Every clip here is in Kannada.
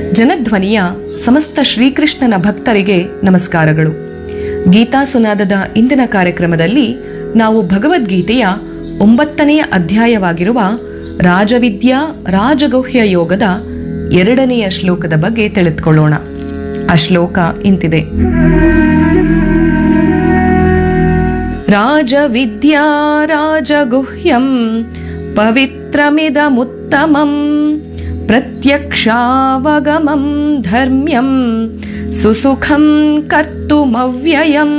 ಜನಧ್ವನಿಯ ಸಮಸ್ತ ಶ್ರೀಕೃಷ್ಣನ ಭಕ್ತರಿಗೆ ನಮಸ್ಕಾರಗಳು ಗೀತಾ ಸುನಾದದ ಇಂದಿನ ಕಾರ್ಯಕ್ರಮದಲ್ಲಿ ನಾವು ಭಗವದ್ಗೀತೆಯ ಒಂಬತ್ತನೆಯ ಅಧ್ಯಾಯವಾಗಿರುವ ರಾಜವಿದ್ಯಾ ರಾಜಗುಹ್ಯ ಯೋಗದ ಎರಡನೆಯ ಶ್ಲೋಕದ ಬಗ್ಗೆ ತಿಳಿದುಕೊಳ್ಳೋಣ ಆ ಶ್ಲೋಕ ಇಂತಿದೆ ರಾಜವಿದ್ಯಾ ರಾಜಗುಹ್ಯಂ ಪವಿತ್ರಮಿದಮುತ್ತಮಂ ಪ್ರತ್ಯಕ್ಷಾವಗಮಂ ಧರ್ಮ್ಯಂ ಸುಸುಖಂ ಕರ್ತುಮವ್ಯಯಂ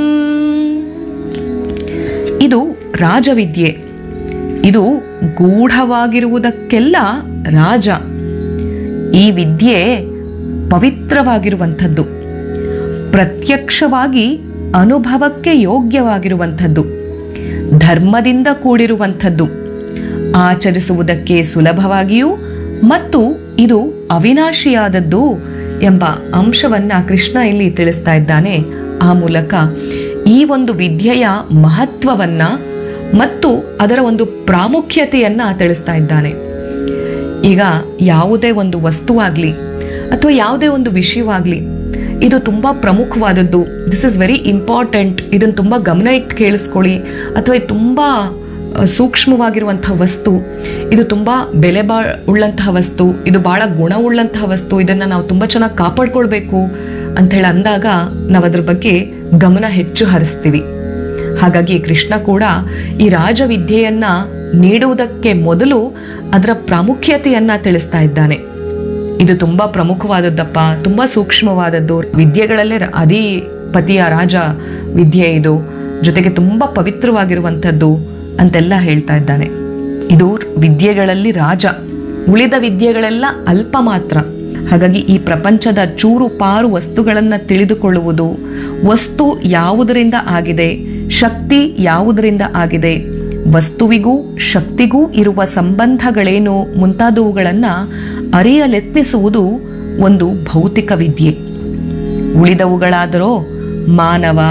ಇದು ರಾಜವಿದ್ಯೆ ಇದು ಗೂಢವಾಗಿರುವುದಕ್ಕೆಲ್ಲ ರಾಜ ಈ ವಿದ್ಯೆ ಪವಿತ್ರವಾಗಿರುವಂಥದ್ದು ಪ್ರತ್ಯಕ್ಷವಾಗಿ ಅನುಭವಕ್ಕೆ ಯೋಗ್ಯವಾಗಿರುವಂಥದ್ದು ಧರ್ಮದಿಂದ ಕೂಡಿರುವಂಥದ್ದು ಆಚರಿಸುವುದಕ್ಕೆ ಸುಲಭವಾಗಿಯೂ ಮತ್ತು ಇದು ಅವಿನಾಶಿಯಾದದ್ದು ಎಂಬ ಅಂಶವನ್ನ ಕೃಷ್ಣ ಇಲ್ಲಿ ತಿಳಿಸ್ತಾ ಇದ್ದಾನೆ ಆ ಮೂಲಕ ಈ ಒಂದು ವಿದ್ಯೆಯ ಮಹತ್ವವನ್ನ ಮತ್ತು ಅದರ ಒಂದು ಪ್ರಾಮುಖ್ಯತೆಯನ್ನ ತಿಳಿಸ್ತಾ ಇದ್ದಾನೆ ಈಗ ಯಾವುದೇ ಒಂದು ವಸ್ತುವಾಗ್ಲಿ ಅಥವಾ ಯಾವುದೇ ಒಂದು ವಿಷಯವಾಗ್ಲಿ ಇದು ತುಂಬ ಪ್ರಮುಖವಾದದ್ದು ದಿಸ್ ಇಸ್ ವೆರಿ ಇಂಪಾರ್ಟೆಂಟ್ ಇದನ್ನು ತುಂಬ ಗಮನ ಇಟ್ಟು ಕೇಳಿಸ್ಕೊಳ್ಳಿ ಅಥವಾ ಇದು ತುಂಬ ಅಹ್, ಸೂಕ್ಷ್ಮವಾಗಿರುವಂತಹ ವಸ್ತು ಇದು ತುಂಬ ಬೆಲೆ ಬಾ ಉಳ್ಳಂತಹ ವಸ್ತು ಇದು ಭಾಳ ಗುಣವುಳ್ಳಂತಹ ವಸ್ತು ಇದನ್ನು ನಾವು ತುಂಬ ಚೆನ್ನಾಗಿ ಕಾಪಾಡ್ಕೊಳ್ಬೇಕು ಅಂತ ಹೇಳಿ ಅಂದಾಗ ನಾವು ಅದ್ರ ಬಗ್ಗೆ ಗಮನ ಹೆಚ್ಚು ಹರಿಸ್ತೀವಿ ಹಾಗಾಗಿ ಕೃಷ್ಣ ಕೂಡ ಈ ರಾಜವಿದ್ಯೆಯನ್ನ ನೀಡುವುದಕ್ಕೆ ಮೊದಲು ಅದರ ಪ್ರಾಮುಖ್ಯತೆಯನ್ನ ತಿಳಿಸ್ತಾ ಇದ್ದಾನೆ ಇದು ತುಂಬಾ ಪ್ರಮುಖವಾದದ್ದಪ್ಪ ತುಂಬಾ ಸೂಕ್ಷ್ಮವಾದದ್ದು ವಿದ್ಯೆಗಳಲ್ಲೇ ರ- ಅಧಿಪತಿಯ ರಾಜ ವಿದ್ಯೆ ಇದು ಜೊತೆಗೆ ತುಂಬಾ ಪವಿತ್ರವಾಗಿರುವಂಥದ್ದು ಅಂತೆಲ್ಲ ಹೇಳ್ತಾ ಇದ್ದಾನೆ ಇದು ವಿದ್ಯೆಗಳಲ್ಲಿ ರಾಜ ಉಳಿದ ವಿದ್ಯೆಗಳೆಲ್ಲ ಅಲ್ಪ ಮಾತ್ರ ಹಾಗಾಗಿ ಈ ಪ್ರಪಂಚದ ಚೂರು ಪಾರು ವಸ್ತುಗಳನ್ನು ತಿಳಿದುಕೊಳ್ಳುವುದು ವಸ್ತು ಯಾವುದರಿಂದ ಆಗಿದೆ ಶಕ್ತಿ ಯಾವುದರಿಂದ ಆಗಿದೆ ವಸ್ತುವಿಗೂ ಶಕ್ತಿಗೂ ಇರುವ ಸಂಬಂಧಗಳೇನು ಮುಂತಾದವುಗಳನ್ನ ಅರಿಯಲೆತ್ನಿಸುವುದು ಒಂದು ಭೌತಿಕ ವಿದ್ಯೆ ಉಳಿದವುಗಳಾದರೋ ಮಾನವ